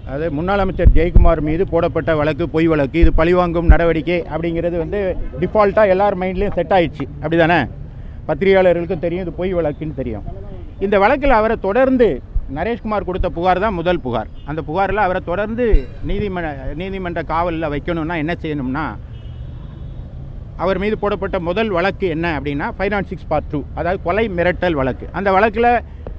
அதாவது முன்னாள் அமைச்சர் ஜெயக்குமார் மீது போடப்பட்ட வழக்கு பொய் வழக்கு இது பழிவாங்கும் நடவடிக்கை அப்படிங்கிறது வந்து டிஃபால்ட்டாக எல்லார் மைண்ட்லேயும் செட் ஆயிடுச்சு அப்படி தானே பத்திரிகையாளர்களுக்கும் தெரியும் இது பொய் வழக்குன்னு தெரியும் இந்த வழக்கில் அவரை தொடர்ந்து நரேஷ்குமார் கொடுத்த புகார் தான் முதல் புகார் அந்த புகாரில் அவரை தொடர்ந்து நீதிமன்ற நீதிமன்ற காவலில் வைக்கணும்னா என்ன செய்யணும்னா அவர் மீது போடப்பட்ட முதல் வழக்கு என்ன அப்படின்னா five nought six part two அதாவது கொலை மிரட்டல் வழக்கு அந்த வழக்கில்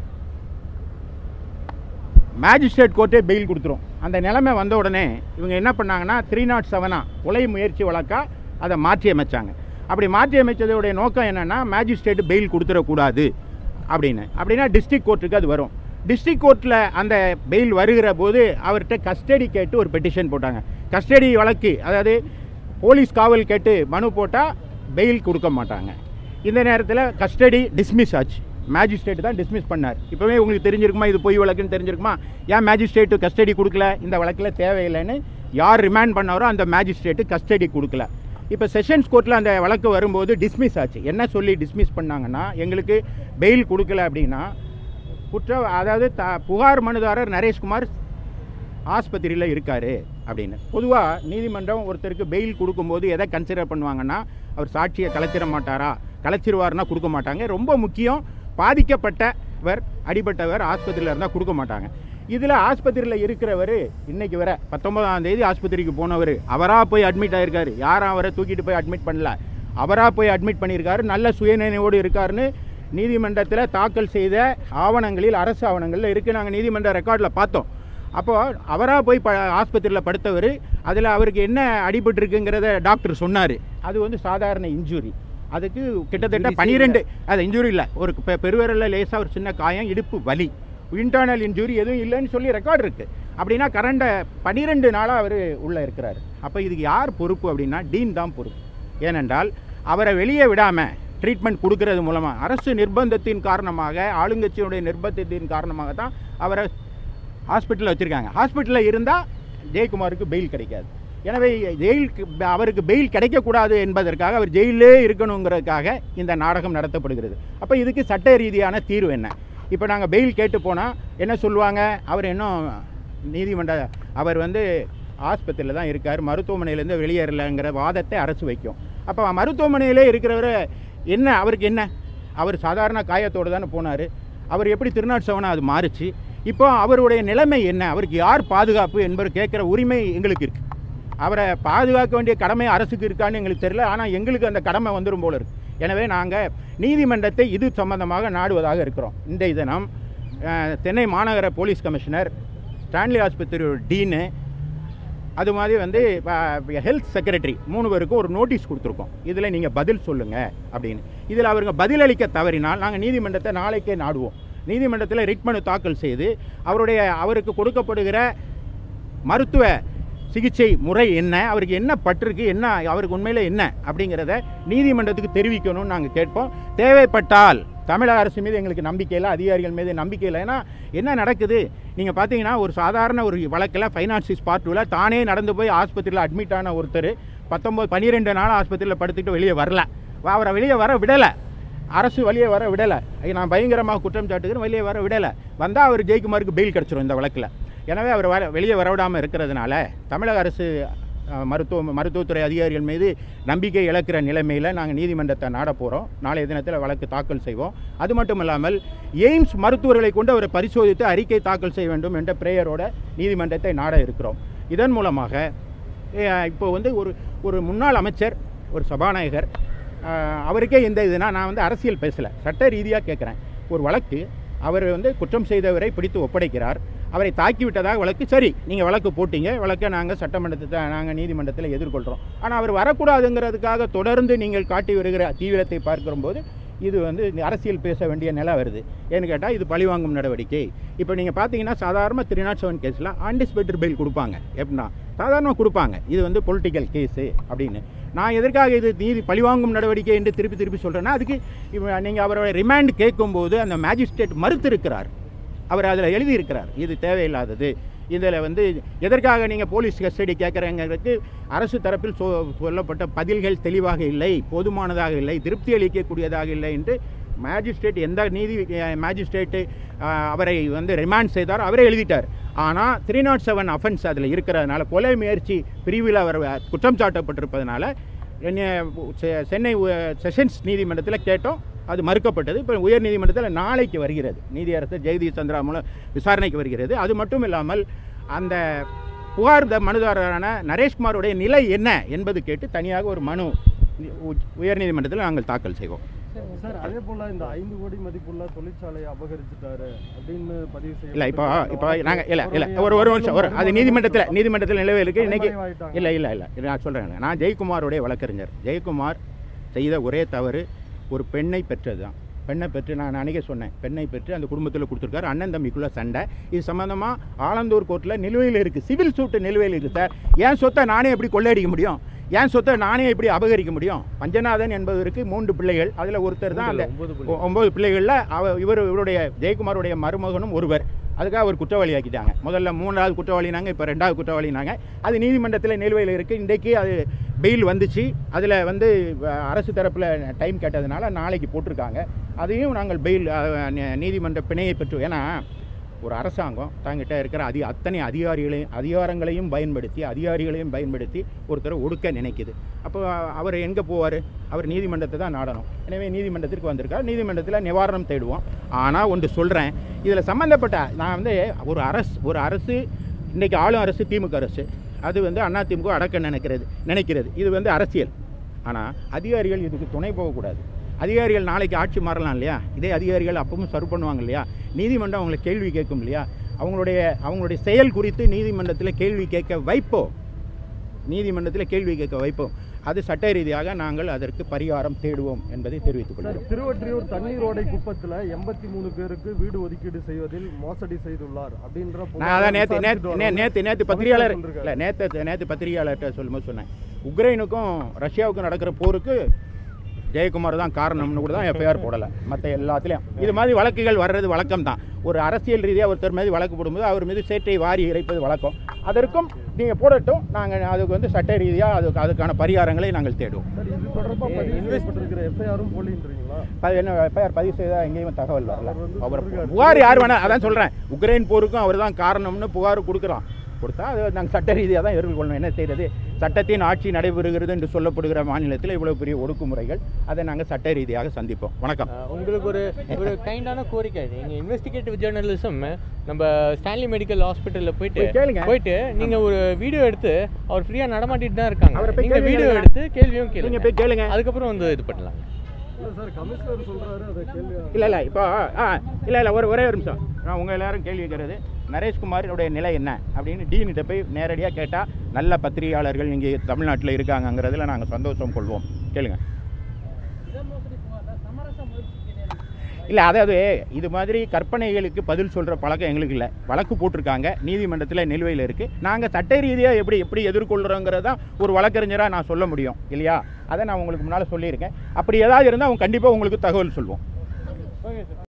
மேஜிஸ்ட்ரேட் கோர்ட்டே பெயில் கொடுத்துரும் அந்த நிலைமை வந்த உடனே இவங்க என்ன பண்ணாங்கன்னா த்ரீ நாட் செவனா கொலை முயற்சி வழக்கா அதை மாற்றி அமைச்சாங்க அப்படி மாற்றி அமைச்சதோடைய நோக்கம் என்னென்னா மேஜிஸ்ட்ரேட் பெயில் கொடுத்துடக்கூடாது அப்படின்னு அப்படின்னா டிஸ்ட்ரிக்ட் கோர்ட்டுக்கு அது வரும் டிஸ்ட்ரிக்ட் கோர்ட்டில் அந்த பெயில் வருகிற போது அவர்கிட்ட கஸ்டடி கேட்டு ஒரு பெட்டிஷன் போட்டாங்க கஸ்டடி வழக்கு அதாவது போலீஸ் காவல் கேட்டு மனு போட்டால் பெயில் கொடுக்க மாட்டாங்க இந்த நேரத்தில் கஸ்டடி டிஸ்மிஸ் ஆச்சு மேஜிஸ்ட்ரேட் தான் டிஸ்மிஸ் பண்ணார் இப்போவே உங்களுக்கு தெரிஞ்சிருக்குமா இது பொய் வழக்குன்னு தெரிஞ்சிருக்குமா ஏன் மேஜிஸ்ட்ரேட்டு கஸ்டடி கொடுக்கல இந்த வழக்கில் தேவையில்லைன்னு யார் ரிமாண்ட் பண்ணாரோ அந்த மேஜிஸ்ட்ரேட்டு கஸ்டடி கொடுக்கல இப்போ செஷன்ஸ் கோர்ட்டில் அந்த வழக்கு வரும்போது டிஸ்மிஸ் ஆச்சு என்ன சொல்லி டிஸ்மிஸ் பண்ணாங்கன்னா எங்களுக்கு பெயில் கொடுக்கல அப்படின்னா குற்ற அதாவது த புகார் மனுதாரர் நரேஷ்குமார் ஆஸ்பத்திரியில் இருக்கார் அப்படின்னு பொதுவாக நீதிமன்றம் ஒருத்தருக்கு பெயில் கொடுக்கும்போது எதை கன்சிடர் பண்ணுவாங்கன்னா அவர் சாட்சியை கலைச்சிட மாட்டாரா கலைச்சிருவார்னா கொடுக்க மாட்டாங்க ரொம்ப முக்கியம் பாதிக்கப்பட்டவர் அடிபட்டவர் ஆஸ்பத்திரியில் இருந்தால் கொடுக்க மாட்டாங்க இதில் ஆஸ்பத்திரியில் இருக்கிறவர் இன்னைக்கு வர பத்தொன்பதாம் தேதி ஆஸ்பத்திரிக்கு போனவர் அவராக போய் அட்மிட் ஆயிருக்காரு யாரும் அவரை தூக்கிட்டு போய் அட்மிட் பண்ணல அவராக போய் அட்மிட் பண்ணியிருக்காரு நல்ல சுயநினைவோடு இருக்காருன்னு நீதிமன்றத்தில் தாக்கல் செய்த ஆவணங்களில் அரசு ஆவணங்களில் இருக்குது நாங்கள் நீதிமன்ற ரெக்கார்டில் பார்த்தோம் அப்போது அவராக போய் ப ஆஸ்பத்திரியில் படுத்தவர் அதில் அவருக்கு என்ன அடிபட்டிருக்குங்கிறத டாக்டர் சொன்னார் அது வந்து சாதாரண இன்ஜுரி அதுக்கு கிட்டத்தட்ட பன்னிரெண்டு அது இன்ஜுரி இல்லை ஒரு பெ- பெருவிரல்ல லேசாக ஒரு சின்ன காயம் இடுப்பு வலி இன்டர்னல் இன்ஜுரி எதுவும் இல்லைன்னு சொல்லி ரெக்கார்டு இருக்குது அப்படின்னா கரண்ட பன்னிரெண்டு நாளாக அவர் உள்ளே இருக்கிறாரு அப்போ இதுக்கு யார் பொறுப்பு அப்படின்னா டீன் தான் பொறுப்பு ஏனென்றால் அவரை வெளியே விடாமல் ட்ரீட்மெண்ட் கொடுக்கறது மூலமாக அரசு நிர்பந்தத்தின் காரணமாக ஆளுங்கட்சியினுடைய நிர்பந்தத்தின் காரணமாக தான் அவரை ஹாஸ்பிட்டலில் வச்சுருக்காங்க ஹாஸ்பிட்டலில் இருந்தால் ஜெயக்குமாருக்கு பெயில் கிடைக்காது எனவே ஜெயிலுக்கு அவருக்கு பெயில் கிடைக்கக்கூடாது என்பதற்காக அவர் ஜெயிலே இருக்கணுங்கிறதுக்காக இந்த நாடகம் நடத்தப்படுகிறது அப்போ இதுக்கு சட்ட ரீதியான தீர்வு என்ன இப்போ நாங்கள் பெயில் கேட்டு போனால் என்ன சொல்லுவாங்க அவர் இன்னும் நீதிமன்ற அவர் வந்து ஆஸ்பத்திரியில் தான் இருக்கார் மருத்துவமனையிலேருந்து வெளியேறலைங்கிற வாதத்தை அரசு வைக்கும் அப்போ மருத்துவமனையிலே இருக்கிறவர் என்ன அவருக்கு என்ன அவர் சாதாரண காயத்தோடு தானே போனார் அவர் எப்படி திருநாட்சவனா அது மாறுச்சு இப்போ அவருடைய நிலைமை என்ன அவருக்கு யார் பாதுகாப்பு என்பது கேட்குற உரிமை எங்களுக்கு இருக்குது அவரை பாதுகாக்க வேண்டிய கடமை அரசுக்கு இருக்கான்னு எங்களுக்கு தெரியல ஆனால் எங்களுக்கு அந்த கடமை வந்துடும் போல இருக்கு எனவே நாங்கள் நீதிமன்றத்தை இது சம்பந்தமாக நாடுவதாக இருக்கிறோம் இந்த தினம் அஹ், சென்னை மாநகர போலீஸ் கமிஷனர் ஸ்டான்லி ஆஸ்பத்திரியோட டீனு அது மாதிரி வந்து ஹெல்த் செக்ரட்டரி மூணு பேருக்கும் ஒரு நோட்டீஸ் கொடுத்துருக்கோம் இதில் நீங்கள் பதில் சொல்லுங்கள் அப்படின்னு இதில் அவருங்க பதிலளிக்க தவறினால் நாங்கள் நீதிமன்றத்தை நாளைக்கே நாடுவோம் நீதிமன்றத்தில் ரிட் மனு தாக்கல் செய்து அவருடைய அவருக்கு கொடுக்கப்படுகிற மருத்துவ சிகிச்சை முறை என்ன அவருக்கு என்ன பட்டிருக்கு என்ன அவருக்கு உண்மையில் என்ன அப்படிங்கிறத நீதிமன்றத்துக்கு தெரிவிக்கணும்னு நாங்கள் கேட்போம் தேவைப்பட்டால் தமிழக அரசு மீது எங்களுக்கு நம்பிக்கை இல்லை அதிகாரிகள் மீது நம்பிக்கை இல்லை ஏன்னா என்ன நடக்குது நீங்கள் பார்த்தீங்கன்னா ஒரு சாதாரண ஒரு வழக்கில் ஃபைனான்சிஸ் பார்ட்டில் தானே நடந்து போய் ஆஸ்பத்திரியில் அட்மிட் ஆன ஒருத்தர் பத்தொம்போது பன்னிரெண்டு நாள் ஆஸ்பத்திரியில் படுத்துக்கிட்டு வெளியே வரல அவரை வெளியே வர விடலை அரசு வெளியே வர விடலை நான் பயங்கரமாக குற்றம் சாட்டுகிறேன் வெளியே வர விடலை வந்தால் அவர் ஜெயக்குமாருக்கு பெயில் கிடச்சிரும் இந்த வழக்கில் எனவே அவர் வர வெளியே வரவிடாமல் இருக்கிறதுனால தமிழக அரசு அஹ், மருத்துவ மருத்துவத்துறை அதிகாரிகள் மீது நம்பிக்கை இழக்கிற நிலைமையில் நாங்கள் நீதிமன்றத்தை நாட போகிறோம் நாளைய தினத்தில் வழக்கு தாக்கல் செய்வோம் அது மட்டும் இல்லாமல் எய்ம்ஸ் மருத்துவர்களை கொண்டு அவரை பரிசோதித்து அறிக்கை தாக்கல் செய்ய வேண்டும் என்ற பிரேயரோட நீதிமன்றத்தை நாட இருக்கிறோம் இதன் மூலமாக அஹ், இப்போ வந்து ஒரு ஒரு முன்னாள் அமைச்சர் ஒரு சபாநாயகர் அஹ், அவருக்கே இந்த இதுனா நான் வந்து அரசியல் பேசலை சட்ட ரீதியாக கேட்குறேன் ஒரு வழக்கு அவர் வந்து குற்றம் செய்தவரை பிடித்து ஒப்படைக்கிறார் அவரை தாக்கி விட்டதாக வழக்கு சரி நீங்கள் வழக்கு போட்டீங்க வழக்கை நாங்கள் சட்டமன்றத்தை நாங்கள் நீதிமன்றத்தில் எதிர்கொள்கிறோம் ஆனால் அவர் வரக்கூடாதுங்கிறதுக்காக தொடர்ந்து நீங்கள் காட்டி வருகிற தீவிரத்தை பார்க்கும்போது இது வந்து இந்த அரசியல் பேச வேண்டிய நிலை வருது ஏன்னு கேட்டால் இது பழிவாங்கும் நடவடிக்கை இப்போ நீங்கள் பார்த்தீங்கன்னா சாதாரண த்ரீ நாட் செவன் கேஸில் அன்டிஸ்பெக்டர் பெயில் கொடுப்பாங்க எப்படின்னா சாதாரணமாக கொடுப்பாங்க இது வந்து பொலிட்டிக்கல் கேஸு அப்படின்னு நான் எதற்காக இது நீதி பழிவாங்கும் நடவடிக்கை என்று திருப்பி திருப்பி சொல்கிறேன்னா அதுக்கு நீங்கள் அவரோட ரிமாண்ட் கேட்கும்போது அந்த மேஜிஸ்ட்ரேட் மறுத்திருக்கிறார் அவர் அதில் எழுதியிருக்கிறார் இது தேவையில்லாதது இதில் வந்து எதற்காக நீங்கள் போலீஸ் கஸ்டடி கேட்குறங்கிறதுக்கு அரசு தரப்பில் சொ சொல்லப்பட்ட பதில்கள் தெளிவாக இல்லை போதுமானதாக இல்லை திருப்தி அளிக்கக்கூடியதாக இல்லை என்று மேஜிஸ்ட்ரேட் எந்த நீதி மேஜிஸ்ட்ரேட்டு அவரை வந்து ரிமாண்ட் செய்தாரோ அவரே எழுதிட்டார் ஆனால் த்ரீ நாட் செவன் அஃபென்ஸ் அதில் இருக்கிறதுனால கொலை முயற்சி பிரிவில் அவர் குற்றம் சாட்டப்பட்டிருப்பதனால என்னை செ- சென்னை உ- செஷன்ஸ் நீதிமன்றத்தில் கேட்டோம் அது மறுக்கப்பட்டது இப்போ உயர் நீதிமன்றத்தில் நாளைக்கு வருகிறது நீதியரசர் ஜெகதீஷ் சந்திரா மூலம் விசாரணைக்கு வருகிறது அது மட்டும் இல்லாமல் அந்த புகார் த- மனுதாரரான நரேஷ்குமாருடைய நிலை என்ன என்பது கேட்டு தனியாக ஒரு மனு உ- உயர்நீதிமன்றத்தில் நாங்கள் தாக்கல் செய்வோம் சார் அதே போல இந்த ஐந்து கோடி மதிப்புள்ள தொழிற்சாலையை அபகரிச்சுட்டாரு அப்படின்னு பதிவு செய்ய இல்லை இப்போ இப்போ நாங்கள் இல்லை இல்லை ஒரு ஒரு வருஷம் ஒரு அது நீதிமன்றத்தில் நீதிமன்றத்தில் நிலவில் இருக்கு இன்னைக்கு இல்லை இல்லை இல்லை நான் சொல்கிறேன் நான் ஜெயக்குமாருடைய வழக்கறிஞர் ஜெயக்குமார் செய்த ஒரே தவறு ஒரு பெண்ணை பெற்றது தான் பெண்ணை பெற்று நான் அன்றைக்கே சொன்னேன் பெண்ணை பெற்று அந்த குடும்பத்தில் கொடுத்துருக்காரு அண்ணன் தம்பிக்குள்ளே சண்டை இது சம்மந்தமாக ஆலந்தூர் கோர்ட்டில் நிலுவையில் இருக்குது சிவில் சூட்டு நிலுவையில் இருக்குது சார் என் சொத்தை நானே எப்படி கொள்ளையடிக்க முடியும் என் சொத்தை நானே எப்படி அபகரிக்க முடியும் பஞ்சநாதன் என்பதற்கு மூன்று பிள்ளைகள் அதில் ஒருத்தர் தான் அந்த ஒ- ஒன்பது பிள்ளைகளில் அவ இவர் இவருடைய ஜெயக்குமாருடைய மருமகனும் ஒருவர் அதுக்காக அவர் குற்றவாளி ஆக்கிட்டாங்க முதல்ல மூணாவது குற்றவாளினாங்க இப்போ ரெண்டாவது குற்றவாளினாங்க அது நீதிமன்றத்தில் நிலுவையில் இருக்குது இன்றைக்கு அது பெயில் வந்துச்சு அதில் வந்து அஹ், அரசு தரப்பில் டைம் கேட்டதுனால நாளைக்கு போட்டிருக்காங்க அதையும் நாங்கள் பெயில் அஹ், நி- நீதிமன்ற பிணையை பெற்று ஏன்னா ஒரு அரசாங்கம் தங்கிட்ட இருக்கிற அதி அத்தனை அதிகாரிகளையும் அதிகாரங்களையும் பயன்படுத்தி அதிகாரிகளையும் பயன்படுத்தி ஒருத்தரை ஒடுக்க நினைக்குது அப்போ அவர் எங்கே போவார் அவர் நீதிமன்றத்தை தான் நாடணும் எனவே நீதிமன்றத்திற்கு வந்திருக்கார் நீதிமன்றத்தில் நிவாரணம் தேடுவோம் ஆனால் ஒன்று சொல்கிறேன் இதில் சம்மந்தப்பட்ட நான் வந்து ஒரு அரசு ஒரு அரசு இன்றைக்கி ஆளும் அரசு திமுக அரசு அது வந்து அதிமுக அடக்க நினைக்கிறது நினைக்கிறது இது வந்து அரசியல் ஆனால் அதிகாரிகள் இதுக்கு துணை போகக்கூடாது அதிகாரிகள் நாளைக்கு ஆட்சி மாறலாம் இல்லையா இதே அதிகாரிகள் அப்பவும் சர்வ் பண்ணுவாங்க இல்லையா நீதிமன்றம் அவங்களை கேள்வி கேட்கும் இல்லையா அவங்களுடைய அவங்களுடைய செயல் குறித்து நீதிமன்றத்தில் கேள்வி கேட்க வைப்போம் நீதிமன்றத்தில் கேள்வி கேட்க வைப்போம் அது சட்ட ரீதியாக நாங்கள் அதற்கு பரிகாரம் தேடுவோம் என்பதை தெரிவித்துக் சார் கொள்கிறோம் திருவொற்றியூர் தண்ணீர் ஓடை குப்பத்துல எண்பத்தி மூணு பேருக்கு வீடு ஒதுக்கீடு செய்வதில் மோசடி செய்துள்ளார் அப்படின்ற நான் அதான் நேற்று நேற்று நே- நேற்று நேற்று பத்திரிகையாளர் சொல்லிருக்காரு. இல்லை நேற்று நேற்று பத்திரிகையாளர்கிட்ட சொல்லும்போது சொன்னேன் உக்ரைனுக்கும் ரஷ்யாவுக்கும் நடக்கிற போருக்கு ஜெயக்குமார் தான் காரணம்னு கூட தான் எஃப்ஐஆர் போடலை மற்ற எல்லாத்துலேயும் இது மாதிரி வழக்குகள் வர்றது வழக்கம் தான் ஒரு அரசியல் ரீதியாக ஒருத்தர் மீது வழக்கு போடும்போது அவர் மீது சேற்றை வாரி இறைப்பது வழக்கம் அதற்கும் நீங்கள் போடட்டும் நாங்கள் அதுக்கு வந்து சட்ட ரீதியாக அதுக்கு அதுக்கான பரிகாரங்களை நாங்கள் தேடுவோம் சார் இது தொடர்பா பதிவு செய்யப்பட்டிருக்கிற எஃப்ஐஆரும் போலின்றீங்களா ப- என்ன எஃப்ஐஆர் பதிவு செய்தால் எங்கேயும் தகவல் வரல அவர் வந்து அவர் சொல்லிருக்காரு. புகார் யார் வேணா அதான் சொல்கிறேன் உக்ரைன் போருக்கும் அவர் தான் காரணம்னு புகார் கொடுக்குறோம் கொடுத்தா அது நாங்கள் சட்ட ரீதியாக தான் எதிர்கொள்ளணும் என்ன செய்கிறது சட்டத்தின் ஆட்சி நடைபெறுகிறது என்று சொல்லப்படுகிற மாநிலத்தில் இவ்வளவு பெரிய ஒடுக்குமுறைகள் அதை நாங்கள் சட்ட ரீதியாக சந்திப்போம் வணக்கம் அஹ் உங்களுக்கு ஒரு ஒரு கைண்டான கோரிக்கை நீங்க இன்வெஸ்டிகேட்டிவ் ஜேர்னலிசம் நம்ம ஸ்டான்லி மெடிக்கல் ஹாஸ்பிட்டல்ல போயிட்டு போய் கேளுங்க. போயிட்டு நீங்க ஒரு வீடியோ எடுத்து அவர் ஃப்ரீயா நடமாட்டிட்டு தான் இருக்காங்க அவரை போய் நீங்க கேள்வி வீடியோ கேளுங்க. எடுத்து கேள்வியும் நீங்கள் கேளுங்க போய் கேளுங்க அதுக்கப்புறம் வந்து இது பண்ணலாம் இல்ல சார் கமிஷனர் சொல்றாரு அதை கேள்வி இல்லை இல்லை இப்போ ஆ இல்லை இல்லை ஒரு ஒரே ஒரு நிமிஷம் நான் உங்கள் எல்லாரும் கேள்வி கேட்குறது நரேஷ்குமாரோடைய நிலை என்ன அப்படின்னு டீன்கிட்ட போய் நேரடியாக கேட்டால் நல்ல பத்திரிகையாளர்கள் இங்கே தமிழ்நாட்டில் இருக்காங்கங்கிறதுல நாங்கள் சந்தோஷம் கொள்வோம் கேளுங்க இல்லை அதாவது இது மாதிரி கற்பனைகளுக்கு பதில் சொல்கிற பழக்கம் எங்களுக்கு இல்லை வழக்கு போட்டிருக்காங்க நீதிமன்றத்தில் நிலுவையில் இருக்குது நாங்கள் சட்ட ரீதியாக எப்படி எப்படி எதிர்கொள்கிறோங்கிறத ஒரு வழக்கறிஞராக நான் சொல்ல முடியும் இல்லையா அதை நான் உங்களுக்கு முன்னால் சொல்லியிருக்கேன் அப்படி ஏதாவது இருந்தால் அவங்க கண்டிப்பாக உங்களுக்கு தகவல் சொல்லுவோம் ஓகே சார்